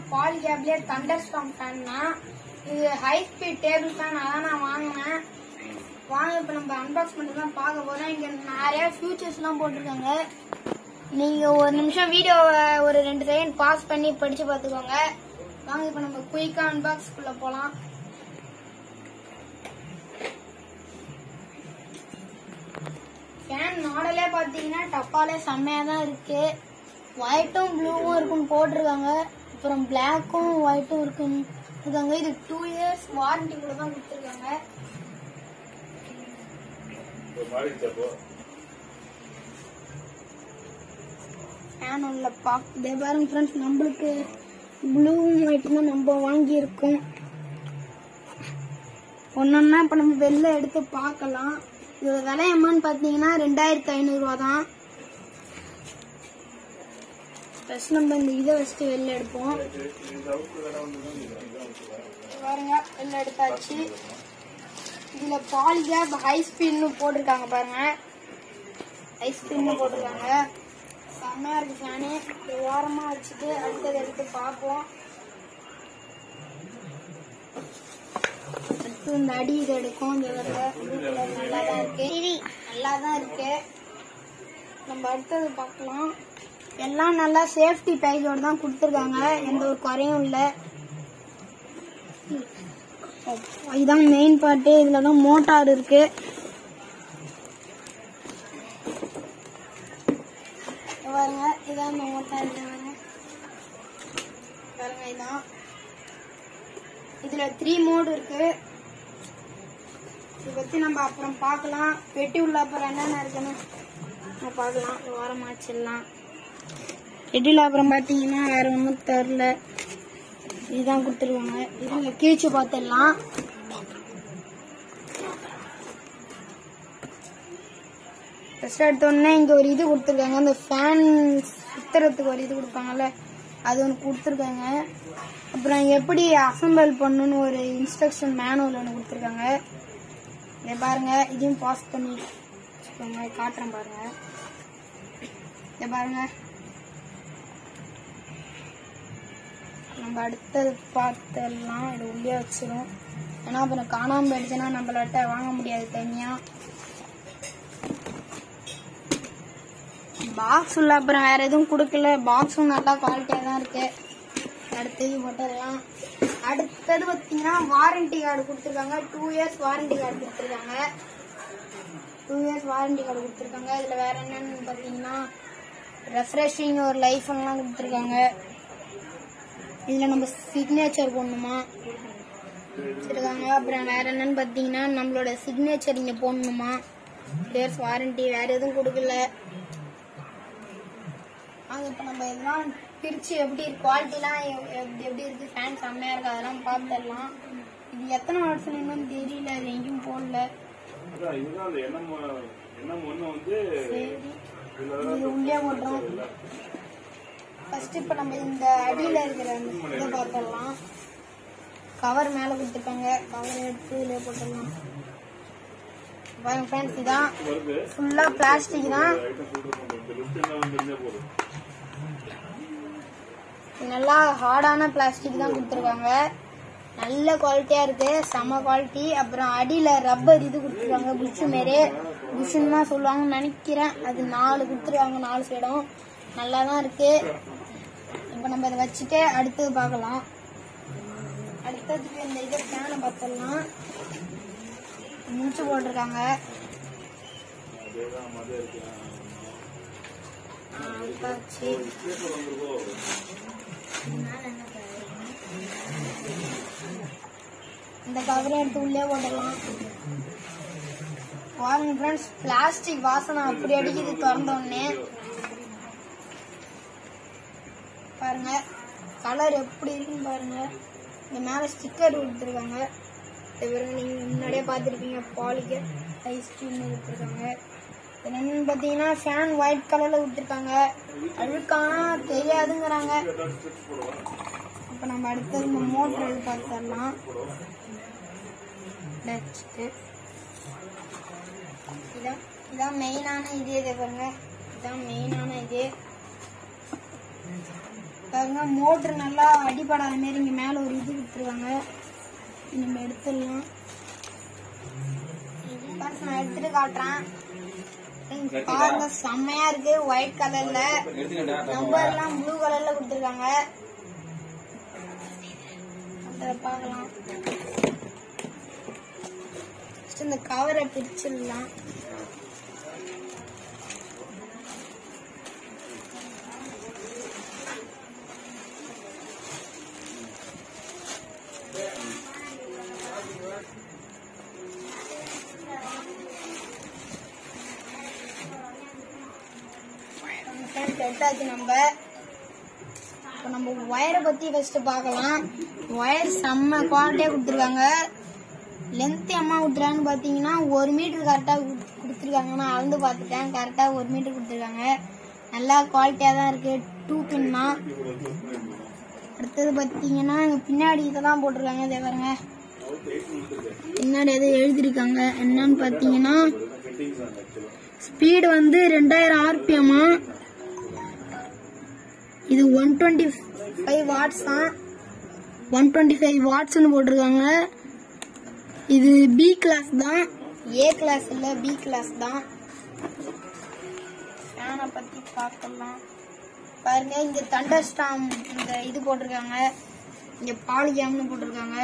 பால் கேப்லயே Thunder ஸ்டாம் fan தான் இது high speed table fan அதான் நான் வாங்கினேன் வாங்க இப்ப நம்ம அன்பாக்ஸ் பண்ணி தான் பார்க்க போறோம் இங்க நிறைய ஃபியூச்சர்ஸ் எல்லாம் போட்டிருக்காங்க நீங்க ஒரு நிமிஷம் வீடியோவை ஒரு ரெண்டு செகண்ட் பாஸ் பண்ணி படிச்சு பார்த்துக்கோங்க வாங்க இப்ப நம்ம குயிக்கா அன்பாக்ஸ் குள்ள போலாம் ஃபேன் மாடலே பாத்தீங்கன்னா டப்பாலே செம்மையா தான் இருக்கு ஒயிட்டும் ப்ளூவும் இருக்குன்னு போட்டிருக்காங்க அப்புறம் பிளாக்கும் ஒயிட்டும் இருக்குன்னு இருக்காங்க இது டூ இயர்ஸ் வாரண்டி கூட தான் கொடுத்துருக்காங்க ஃபேன் உள்ள பாக் இதே பாருங்க ஃப்ரெண்ட்ஸ் நம்மளுக்கு ப்ளூவும் ஒயிட்டும் தான் நம்ம வாங்கியிருக்கோம் ஒன்னொன்னா இப்ப நம்ம வெளில எடுத்து பார்க்கலாம் இதோட விலை எம்மான்னு பாத்தீங்கன்னா ரெண்டாயிரத்தி ஐநூறு ரூபா தான் ஃபர்ஸ்ட் நம்ம இந்த இதை வச்சுட்டு வெளில எடுப்போம் பாருங்க வெளில எடுத்தாச்சு இதுல பாலிகேப் ஹை ஸ்பீட்னு போட்டிருக்காங்க பாருங்க ஹை ஸ்பீட்னு போட்டிருக்காங்க செம்மையா இருக்கு ஃபேனு இது ஓரமா வச்சுட்டு அடுத்தது எடுத்து பார்ப்போம் அடுத்து இந்த அடி இது எடுக்கும் இந்த நல்லா தான் இருக்கு நல்லா தான் இருக்கு நம்ம அடுத்தது பார்க்கலாம் எல்லாம் நல்லா சேஃப்டி பேக்கோட தான் கொடுத்துருக்காங்க எந்த ஒரு குறையும் இல்லை இதுதான் மெயின் பார்ட்டு இதுல தான் மோட்டார் இருக்கு இங்க பாருங்க இதான் இந்த மோட்டார் இங்க பாருங்க பாருங்க இதான் இதுல த்ரீ மோடு இருக்கு இதை பத்தி நம்ம அப்புறம் பார்க்கலாம் பெட்டி உள்ள அப்புறம் என்னென்ன இருக்குன்னு நம்ம பார்க்கலாம் இது ஓரமா வச்சிடலாம் பெட்டியில் அப்புறம் பார்த்தீங்கன்னா வேற ஒன்றும் தெரில இதுதான் கொடுத்துருவாங்க இதுங்க கீழ்ச்சி பார்த்துடலாம் ஃபர்ஸ்ட் எடுத்தோடனே இங்கே ஒரு இது கொடுத்துருக்காங்க அந்த ஃபேன் சுத்துறதுக்கு ஒரு இது கொடுப்பாங்கல்ல அது ஒன்று கொடுத்துருக்காங்க அப்புறம் எப்படி அசம்பிள் பண்ணணும்னு ஒரு இன்ஸ்ட்ரக்ஷன் மேனுவல் ஒன்று கொடுத்துருக்காங்க இதை பாருங்க இதையும் பாஸ் பண்ணி வச்சுக்கோங்க காட்டுறேன் பாருங்க இதை பாருங்க நம்ம அடுத்தது பார்த்துடலாம் இது உள்ளே வச்சிரும் ஏன்னா அப்புறம் காணாம போயிடுச்சுன்னா நம்மளாட்ட வாங்க முடியாது தனியா பாக்ஸ் உள்ள அப்புறம் வேற எதுவும் கொடுக்கல பாக்ஸும் நல்லா குவாலிட்டியா தான் இருக்கு அடுத்தது போட்டுடலாம் அடுத்தது பார்த்தீங்கன்னா வாரண்டி கார்டு கொடுத்துருக்காங்க டூ இயர்ஸ் வாரண்டி கார்டு கொடுத்துருக்காங்க டூ இயர்ஸ் வாரண்டி கார்டு கொடுத்துருக்காங்க இதுல வேற என்னன்னு பார்த்தீங்கன்னா ரெஃப்ரெஷிங் ஒரு லைஃப் எல்லாம் கொடுத்துருக்காங்க இதுல நம்ம சிக்னேச்சர் போடணுமா வச்சிருக்காங்க அப்புறம் வேற என்னன்னு பாத்தீங்கன்னா நம்மளோட சிக்னேச்சர் இங்க போடணுமா இயர்ஸ் வாரண்டி வேற எதுவும் கொடுக்கல அங்க இப்ப நம்ம இதெல்லாம் பிரிச்சு எப்படி குவாலிட்டிலாம் எப்படி எப்படி இருக்கு ஃபேன் செம்மையா இருக்கு அதெல்லாம் பார்த்துடலாம் இது எத்தனை வருஷம் என்னன்னு தெரியல அது எங்கேயும் போடல அதான் இதுதான் அந்த எண்ணம் எண்ணம் ஒண்ணு வந்து சரி இதுல இது உள்ளே போடுறோம் ஃபர்ஸ்ட் இப்ப நம்ம இந்த அடியில இருக்கிற அந்த இதை பார்த்துடலாம் கவர் மேல கொடுத்துருக்காங்க கவர் எடுத்து இதுல போட்டுடலாம் பாருங்க ஃப்ரெண்ட்ஸ் இதான் வருது ஃபுல்லா பிளாஸ்டிக் தான் ஐட்டம் சொல்றோம் இந்த லிஸ்ட் என்ன வந்திருந்தே போதும் நல்லா ஹார்டான பிளாஸ்டிக் தான் கொடுத்துருக்காங்க நல்ல குவாலிட்டியா இருக்கு செம குவாலிட்டி அப்புறம் அடியில ரப்பர் இது கொடுத்துருக்காங்க புஷ் மாரி புஷ்ன்னு தான் சொல்லுவாங்கன்னு நினைக்கிறேன் அது நாலு கொடுத்துருக்காங்க நாலு சைடும் நல்லா தான் இருக்கு இப்போ நம்ம இதை வச்சுட்டு அடுத்தது பார்க்கலாம் அடுத்ததுக்கு இந்த இதை ஃபேனை பார்த்துடலாம் முடிச்சு போட்டிருக்காங்க அதேதான் மதம் இருக்கு ஆ, பார்த்தாச்சு. பேப்பர் வந்திருக்கோ இந்த கவரை எடுத்து உள்ளே போடலாம் பாருங்க ஃப்ரெண்ட்ஸ் பிளாஸ்டிக் வாசனை அப்படி அடிக்குது திறந்த உடனே பாருங்க கலர் எப்படி இருக்குன்னு பாருங்க இந்த மேல ஸ்டிக்கர் கொடுத்துருக்காங்க இது பாருங்க நீங்க முன்னாடியே பார்த்துருப்பீங்க பாலிக்கு ஐஸ்கிரீம் கொடுத்துருக்காங்க இது என்னன்னு பார்த்தீங்கன்னா ஃபேன் ஒயிட் கலர்ல கொடுத்துருக்காங்க அழுக்கானா தெரியாதுங்கிறாங்க ஸ்ட்ரிப்ஸ் போடுவோம் இப்போ நம்ம அடுத்தது இந்த மோட்டர் இது பார்த்துடலாம் வச்சுட்டு இதான் இதான் மெயினான இது இது பாருங்க இதான் மெயினான இது பாருங்க மோட்ரு நல்லா அடிபடாத மாரி இங்க மேல ஒரு இது கொடுத்துருக்காங்க நம்ம எடுத்துடலாம் Friends, நான் எடுத்துட்டு காட்டுறேன் Friends, பாருங்க செம்மையா இருக்கு ஒயிட் கலர்ல நம்பர் எல்லாம் ப்ளூ கலர்ல கொடுத்துருக்காங்க அதை பார்க்கலாம் First இந்த கவரை பிரிச்சிடலாம் Friends, எடுத்தாச்சு நம்ம இப்போ நம்ம ஒயரை பத்தி ஃபர்ஸ்ட் பார்க்கலாம் ஒயர் செம்ம குவாலிட்டியா கொடுத்துருக்காங்க லென்த் எம்மா கொடுத்துருக்காங்கன்னு பார்த்தீங்கன்னா ஒரு மீட்டர் கரெக்டாக கொடுத்துருக்காங்க நான் அளந்து பார்த்துட்டேன் கரெக்டாக ஒரு மீட்டர் கொடுத்துருக்காங்க நல்லா குவாலிட்டியாக தான் இருக்கு டூ பின் தான் அடுத்தது பார்த்தீங்கன்னா இங்க பின்னாடி இதெல்லாம் போட்டிருக்காங்க இதே பாருங்க பின்னாடி எதோ எழுதியிருக்காங்க என்னன்னு பார்த்தீங்கன்னா ஸ்பீடு வந்து ரெண்டாயிரம் ஆர்பிஎம்மா இது ஒன் டுவெண்ட்டி ஃபைவ் வாட்ஸ் தான் ஒன் டுவெண்ட்டி ஃபைவ் வாட்ஸ்னு போட்டிருக்காங்க இது பி கிளாஸ் தான் ஏ கிளாஸ் இல்ல பி கிளாஸ் தான் ஃபேனை பத்தி பார்க்கலாம் பாருங்க இங்க தண்டர் ஸ்டாம் இந்த இது போட்டிருக்காங்க இங்க பாலிகாம்னு போட்டிருக்காங்க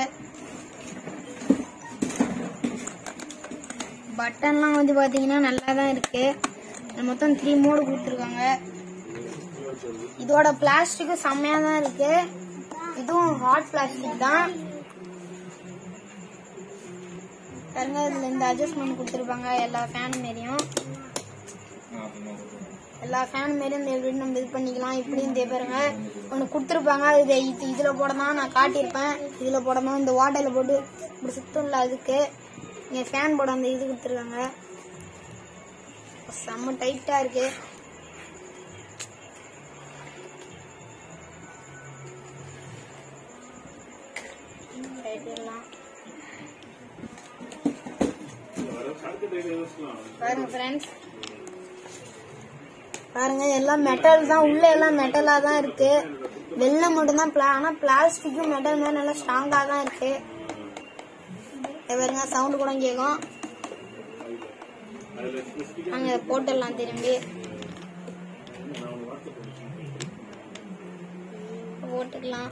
பட்டன்லாம் வந்து பாத்தீங்கன்னா நல்லா தான் இருக்கு இது மொத்தம் த்ரீ மோடு கொடுத்துருக்காங்க இதோட பிளாஸ்டிக்கும் செம்மையா தான் இருக்கு இதுவும் ஹாட் பிளாஸ்டிக் தான் பாருங்க இதுல இந்த அட்ஜஸ்ட்மெண்ட் கொடுத்துருப்பாங்க எல்லா ஃபேன் மாரியும் எல்லா ஃபேன் மாரியும் இந்த எப்படி நம்ம இது பண்ணிக்கலாம் இப்படியும் இதே பாருங்க ஒன்று கொடுத்துருப்பாங்க இது இது இதுல போடணும் நான் காட்டியிருப்பேன் இதுல போடணும் இந்த வாட்டர்ல போட்டு இப்படி சுத்தம்ல அதுக்கு இங்க ஃபேன் போட அந்த இது கொடுத்துருக்காங்க செம்ம டைட்டா இருக்கு டைட்டெல்லாம் பாருங்க ஃப்ரெண்ட்ஸ் பாருங்க எல்லாம் மெட்டல் தான் உள்ள எல்லாம் மெட்டலா தான் இருக்கு வெளில மட்டும் தான் பிளா ஆனா பிளாஸ்டிக்கும் மெட்டல் மாதிரி நல்லா ஸ்ட்ராங்கா தான் இருக்கு இது பாருங்க சவுண்ட் கூட கேட்கும் அங்க போட்டுடலாம் திரும்பி போட்டுக்கலாம்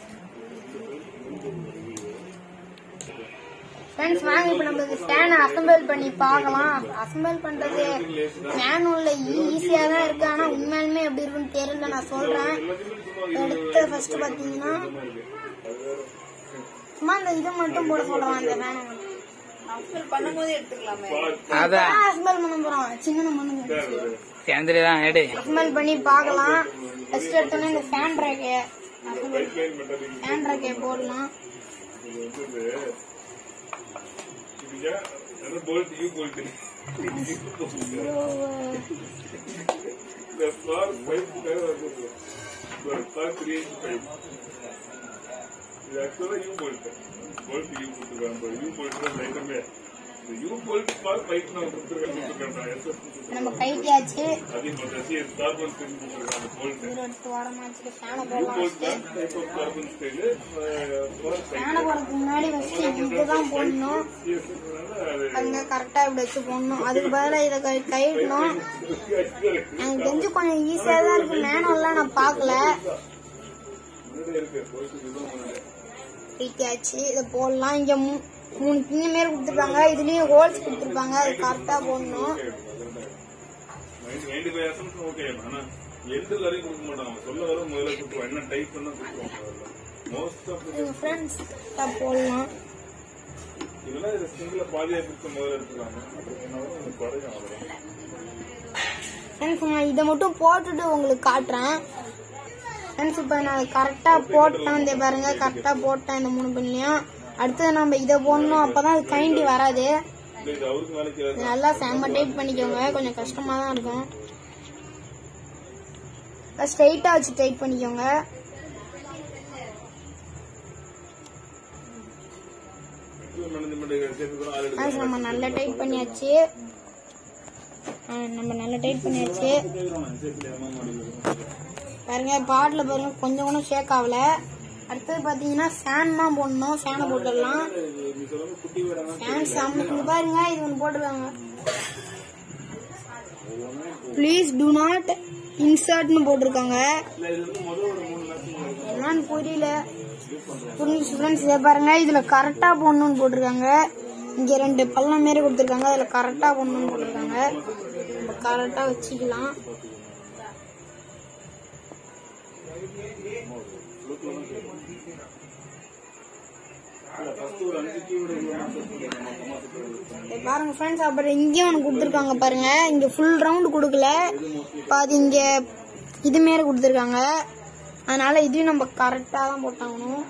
ஃப்ரெண்ட்ஸ் வாங்க இப்போ நம்ம ஸ்டேனை அசம்பிள் பண்ணி பார்க்கலாம் அசம்பிள் பண்றது மேனுவல்ல ஈஸியா தான் இருக்கு ஆனா உண்மையாலுமே எப்படி இருக்குன்னு தெரியல நான் சொல்றேன் எடுத்து ஃபர்ஸ்ட் பாத்தீங்கன்னா சும்மா இந்த இது மட்டும் போட சொல்றான் அந்த மேனுவல் பண்ணும்போது எடுத்துக்கலாமே அதான் அசம்பிள் பண்ண போறோம் சின்ன பண்ணுங்க சேர்ந்துட்டு தான் எடு அசம்பிள் பண்ணி பார்க்கலாம் ஃபர்ஸ்ட் எடுத்தோன்னே இந்த ஃபேன் ரேக்கை ஃபேன் ரேக்கை போடலாம் போல்ட் யூ போல்ட் இந்த for pipe for create pipe இது ஆக்சுவலா யூ போல்ட் போல்ட் யூ கொடுத்துருக்காங்க யூ போல்ட் தான் ஐட்டமே இந்த யூ போல்ட் ஃபார் பைப் நான் கொடுத்துருக்கேன் கொடுத்துருக்கேன் எஸ்எஸ் நம்ம கைட்டியாச்சு அதே மாதிரி சிஎஸ் கார்பன் ஸ்டேஜ் கொடுத்துருக்காங்க போல்ட் இது எடுத்து ஓரமாச்சு ஃபேனை யூ போடலாம் போல்ட் தான் type of carbon stage for ஃபேனை போடுறதுக்கு முன்னாடி ஃபர்ஸ்ட் இதுதான் போடணும் சிஎஸ் அது அங்க கரெக்டா இப்படி வச்சு போடணும் அதுக்கு பதிலா இதை கை கைட்டணும் எனக்கு தெரிஞ்சு கொஞ்சம் ஈஸியா தான் இருக்கு மேனுவல்லாம் நான் பார்க்கல இருக்கு போல்ட் இதுவும் ஒண்ணு. கைட்டியாச்சு இதை போடலாம் இங்க மூ- மூணு பின்ன மாரி கொடுத்துருப்பாங்க இதுலயும் ஹோல்ஸ் கொடுத்துருப்பாங்க அது கரெக்டா போடணும் நைன்டி ஃபைவ் எசன்ஸ் ஓகே ஆனா எந்த வரையும் கொடுக்க மாட்டாங்க அவங்க சொல்ல வர முதல்ல கொடுப்போம் என்ன டைப் பண்ணா கொடுப்போம் மோஸ்ட் ஆஃப் எங்க ஃப்ரெண்ட்ஸ் போடலாம் இதெல்லாம் இது சிங்கிள பாதியா கொடுத்து முதல்ல எடுத்துக்காங்க அப்புறம் என்ன வரும் இது குறையும் அவ்வளவுதான் ஃப்ரெண்ட்ஸ் நான் இதை மட்டும் போட்டுட்டு உங்களுக்கு காட்டுறேன் ஃப்ரெண்ட்ஸ் இப்போ நான் கரெக்டாக போட்டேன் இந்த பாருங்க கரெக்டாக போட்டேன் இந்த மூணு பின்லையும் அடுத்தது நம்ம இதை போடணும் அப்பதான் அது கைண்டி வராது இல்ல இது அவருக்கு வேலைக்கு இது நல்லா செம்ம டைட் பண்ணிக்கோங்க கொஞ்சம் கஷ்டமா தான் இருக்கும் ஸ்ட்ரைட்டா வச்சு டைட் பண்ணிக்கோங்க மேனேஜ்மெண்ட் சேர்த்து ஆள் Friends, நம்ம நல்லா டைட் பண்ணியாச்சு ஆ, நம்ம நல்லா டைட் பண்ணியாச்சு பாருங்க பாட்டில் பாருங்க கொஞ்சம் கூட ஷேக் ஆகல அடுத்தது பார்த்தீங்கன்னா ஃபேன் தான் போடணும் ஃபேனை போட்டுடலாம் ஃபேன் செம்ம இங்க பாருங்க இது ஒன்று போட்டுருக்காங்க ப்ளீஸ் டு நாட் இன்சர்ட்னு போட்டிருக்காங்க என்னன்னு புரியல புரிஞ்சு ஃப்ரெண்ட்ஸ் இதை பாருங்க இதுல கரெக்டா போடணும்னு போட்டிருக்காங்க இங்க ரெண்டு பள்ளம் மாரி கொடுத்துருக்காங்க அதுல கரெக்டா போடணும்னு போட்டிருக்காங்க நம்ம கரெக்டா வச்சுக்கலாம் இதை பாருங்க ஃப்ரெண்ட்ஸ் அப்புறம் இங்கேயும் ஒன்று கொடுத்துருக்காங்க பாருங்க இங்க ஃபுல் ரவுண்ட் கொடுக்கல பாதி இங்க இது மாரி கொடுத்துருக்காங்க அதனால இதையும் நம்ம கரெக்டா தான் போட்டாகணும்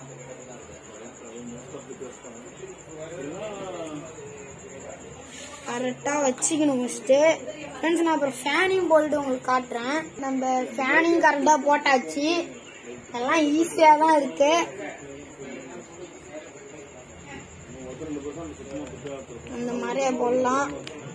கரெக்டா வச்சுக்கணும் ஃபர்ஸ்ட் ஃப்ரெண்ட்ஸ் நான் அப்புறம் ஃபேனையும் போட்டுட்டு உங்களுக்கு காட்டுறேன் நம்ம ஃபேனையும் கரெக்டா போட்டாச்சு எல்லாம் ஈஸியா தான் இருக்கு அந்த மாதிரியே போடலாம்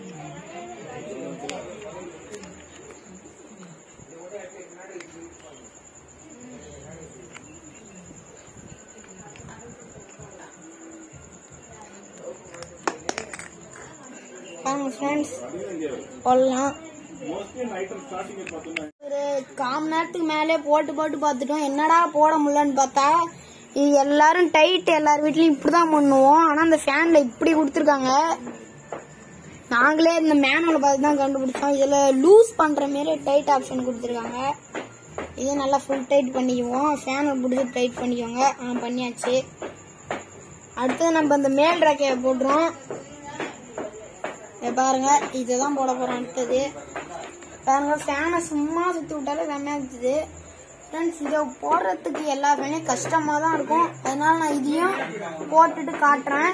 வாங்க ஃப்ரெண்ட்ஸ் போடலாம் ஒரு கால் நேரத்துக்கு மேலே போட்டு போட்டு பார்த்துட்டோம் என்னடா போட முடியலன்னு பார்த்தா இது எல்லாரும் டைட் எல்லார் வீட்லயும் இப்படிதான் பண்ணுவோம் ஆனா அந்த ஃபேன்ல இப்படி கொடுத்துருக்காங்க நாங்களே இந்த மேனுவல் பார்த்து தான் கண்டுபிடிச்சோம் இதுல லூஸ் பண்ற மாரி டைட் ஆப்ஷன் கொடுத்துருக்காங்க இதை நல்லா ஃபுல் டைட் பண்ணிக்குவோம் ஃபேனை பிடிச்சி டைட் பண்ணிக்கோங்க ஆ பண்ணியாச்சு அடுத்தது நம்ம இந்த மேல் ரக்கையை போட்டுரும் இதை பாருங்க இதுதான் போட போறோம் அடுத்தது பாருங்க ஃபேனை சும்மா சுத்தி விட்டாலே செம்மையா இருந்துச்சு ஃப்ரெண்ட்ஸ் இதை போடுறதுக்கு எல்லா ஃபேனையும் கஷ்டமா தான் இருக்கும் அதனால நான் இதையும் போட்டுட்டு காட்டுறேன்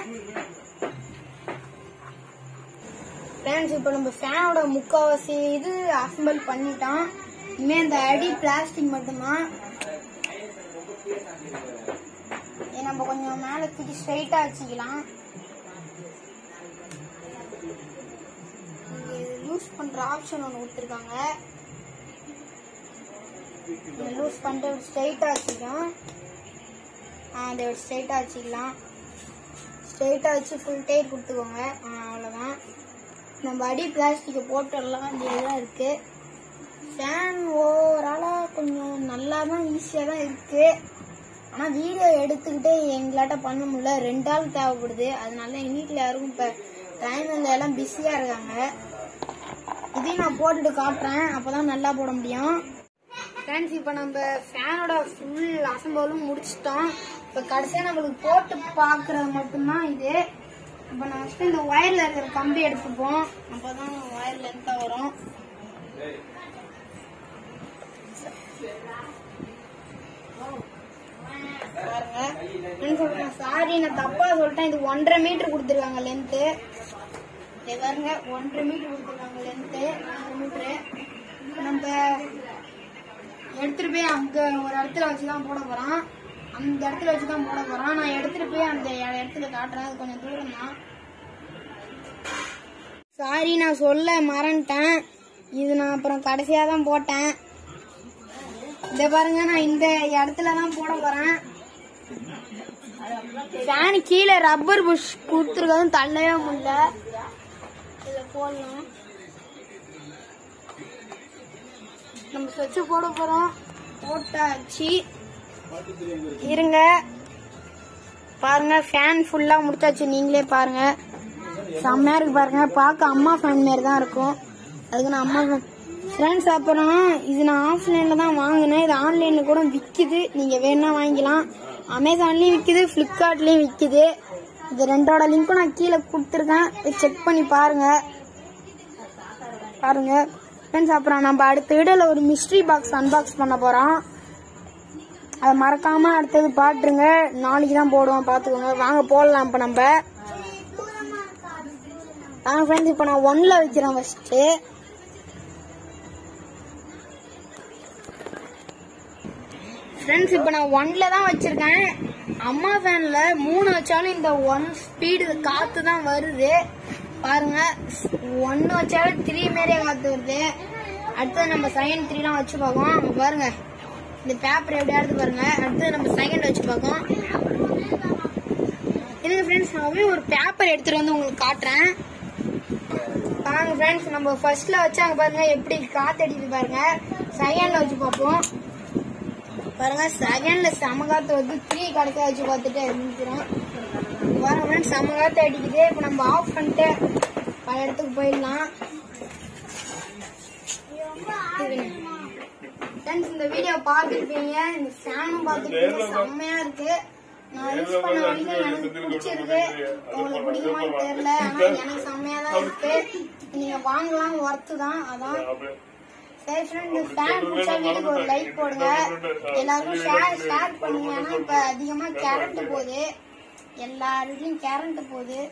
ஃப்ரெண்ட்ஸ் இப்போ நம்ம ஃபேனோட முக்காவாசி இது அசம்பிள் பண்ணிட்டோம் இனிமே இந்த அடி பிளாஸ்டிக் மட்டும்தான் இதை நம்ம கொஞ்சம் மேலே தூக்கி ஸ்ட்ரைட்டா வச்சுக்கலாம் லூஸ் பண்ற ஆப்ஷன் ஒன்று கொடுத்துருக்காங்க லூஸ் பண்ணிட்டு ஸ்ட்ரைட்டா வச்சுக்கலாம் அதை ஸ்ட்ரைட்டா வச்சுக்கலாம் ஸ்ட்ரைட்டா வச்சு ஃபுல் டைட் கொடுத்துக்கோங்க ஆ, அவ்வளவுதான் நம்ம அடி பிளாஸ்டிக்கை போட்டுடலாம் இதெல்லாம் இருக்கு ஃபேன் ஓவராலாக கொஞ்சம் நல்லா தான் ஈஸியாக தான் இருக்கு ஆனால் வீடியோ எடுத்துக்கிட்டே எங்களாட்ட பண்ண முடியல ரெண்டு ஆள் தேவைப்படுது அதனால எங்கள் வீட்டில் யாருக்கும் இப்போ டைம் இல்லை எல்லாம் பிஸியாக இருக்காங்க இதையும் நான் போட்டுட்டு காட்டுறேன் அப்பதான் நல்லா போட முடியும் ஃப்ரெண்ட்ஸ் இப்போ நம்ம ஃபேனோட ஃபுல் அசம்பலும் முடிச்சிட்டோம் இப்போ கடைசியாக நம்மளுக்கு போட்டு பார்க்கறது மட்டும்தான் இது இப்போ நான் ஃபஸ்ட்டு இந்த ஒயரில் இருக்கிற கம்பி எடுத்துப்போம் அப்போ தான் ஒயர் லென்த்தாக வரும் பாருங்க சாரி நான் தப்பா சொல்லிட்டேன் இது ஒன்றரை மீட்டர் கொடுத்துருக்காங்க லென்த்து இது பாருங்க ஒன்றரை மீட்டர் கொடுத்துருக்காங்க லென்த்து ஒன்றரை மீட்டரு நம்ம எடுத்துட்டு போய் அங்க ஒரு இடத்துல வச்சுதான் போட போறோம் அந்த இடத்துல வச்சுதான் போட போறோம் நான் எடுத்துட்டு போய் அந்த இடத்துல காட்டுறேன் அது கொஞ்சம் தூரம் தான் சாரி நான் சொல்ல மறந்துட்டேன் இது நான் அப்புறம் கடைசியா தான் போட்டேன் இத பாருங்க நான் இந்த இடத்துல தான் போட போறேன் ஃபேன் கீழே ரப்பர் புஷ் கொடுத்துருக்கதும் தள்ளவே முடியல இத போடலாம் நம்ம ஸ்விட்ச் போட போறோம் போட்டாச்சு இருங்க பாருங்க ஃபேன் ஃபுல்லா முடிச்சாச்சு நீங்களே பாருங்க செம்மையா இருக்கு பாருங்க பார்க்க அம்மா ஃபேன் மாரி தான் இருக்கும் அதுக்கு நான் அம்மா ஃபேன் ஃப்ரெண்ட்ஸ் அப்புறம் இது நான் ஆஃப்லைன்ல தான் வாங்கினேன் இது ஆன்லைன்ல கூட விக்குது நீங்க வேணா வாங்கிக்கலாம் அமேசான்லயும் விக்குது பிளிப்கார்ட்லயும் விக்குது இது ரெண்டோட லிங்க்கும் நான் கீழே கொடுத்துருக்கேன் செக் பண்ணி பாருங்க பாருங்க ஃப்ரெண்ட்ஸ் அப்புறம் நம்ம அடுத்த வீடியோல ஒரு மிஸ்ட்ரி பாக்ஸ் அன்பாக்ஸ் பண்ண போறோம் அதை மறக்காம அடுத்தது பாட்டுருங்க நாளைக்கு தான் போடுவோம் பாத்துக்கோங்க வாங்க போடலாம் இப்ப நம்ம வாங்க ஃப்ரெண்ட்ஸ் இப்போ நான் ஒன்ல வைக்கிறேன் ஃபர்ஸ்ட் ஃப்ரெண்ட்ஸ் இப்போ நான் ஒன்ல தான் வச்சிருக்கேன் அம்மா ஃபேன்ல மூணு வச்சாலும் இந்த ஒன் ஸ்பீடு காத்து தான் வருது பாருங்க ஒன்னு வச்சாலும் த்ரீ மாரியே காத்து வருது அடுத்தது நம்ம செகண்ட் த்ரீலாம் வச்சு பார்ப்போம் அங்க பாருங்க இந்த பேப்பர் எப்படியாவது பாருங்க அடுத்து நம்ம செகண்ட் வச்சு பார்ப்போம் இதுங்க ஃப்ரெண்ட்ஸ் நான் போய் ஒரு பேப்பர் எடுத்துட்டு வந்து உங்களுக்கு காட்டுறேன் பாருங்க ஃப்ரெண்ட்ஸ் நம்ம ஃபர்ஸ்ட்ல வச்சாங்க பாருங்க எப்படி காத்தடிக்குது பாருங்க செகண்ட்ல வச்சு பார்ப்போம் பாருங்க செகண்ட்ல செம காத்து வந்து த்ரீ கடைக்க வச்சு பார்த்துட்டு நிற்கிறோம் பாருங்க ஃப்ரெண்ட்ஸ் செம காத்து அடிக்குது இப்போ நம்ம ஆஃப் பண்ணிட்டு பல இடத்துக்கு போயிடலாம் ஃப்ரெண்ட்ஸ் இந்த வீடியோ பார்த்துருப்பீங்க இந்த ஃபேனும் பார்த்துருப்பீங்க செம்மையா இருக்கு நான் யூஸ் பண்ண வரைக்கும் எனக்கு பிடிச்சிருக்கு உங்களுக்கு பிடிக்குமான்னு தெரியல ஆனா எனக்கு செம்மையா தான் இருக்கு நீங்க வாங்கலாம் ஒர்த்து தான் அதான் சரி ஃப்ரெண்ட் இந்த ஃபேன் பிடிச்சா வீடியோக்கு ஒரு லைக் போடுங்க எல்லாருக்கும் ஷேர் ஷேர் பண்ணுங்க ஏன்னா இப்ப அதிகமா கரண்ட் போகுது எல்லார் வீட்லயும் கரண்ட் போகுது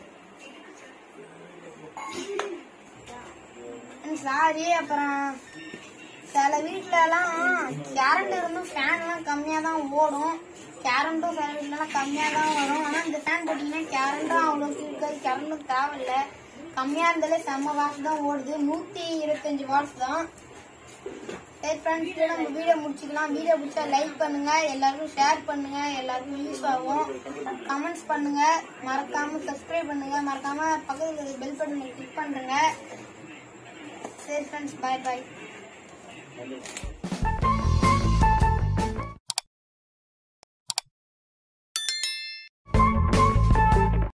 சாரி அப்புறம் சில வீட்ல எல்லாம் கரண்ட் இருந்தும் ஃபேன் எல்லாம் கம்மியா தான் ஓடும் கரண்ட்டும் சில வீட்ல எல்லாம் கம்மியா தான் வரும் ஆனா இந்த ஃபேன் போட்டீங்கன்னா கரண்ட்டும் அவ்வளோக்கு இருக்காது கரண்ட்டும் தேவையில்ல கம்மியா இருந்தாலே செம்ம வாட்ஸ் தான் ஓடுது நூத்தி இருபத்தஞ்சு வாட்ஸ் தான் சரி ஃப்ரெண்ட்ஸ் நம்ம வீடியோ முடிச்சுக்கலாம் வீடியோ பிடிச்சா லைக் பண்ணுங்க எல்லாருக்கும் ஷேர் பண்ணுங்க எல்லாருக்கும் யூஸ் ஆகும் கமெண்ட்ஸ் பண்ணுங்க மறக்காம சப்ஸ்கிரைப் பண்ணுங்க மறக்காம பக்கத்துல பெல் பட்டனை கிளிக் பண்ணுங்க சரி ஃப்ரெண்ட்ஸ் பாய் பாய்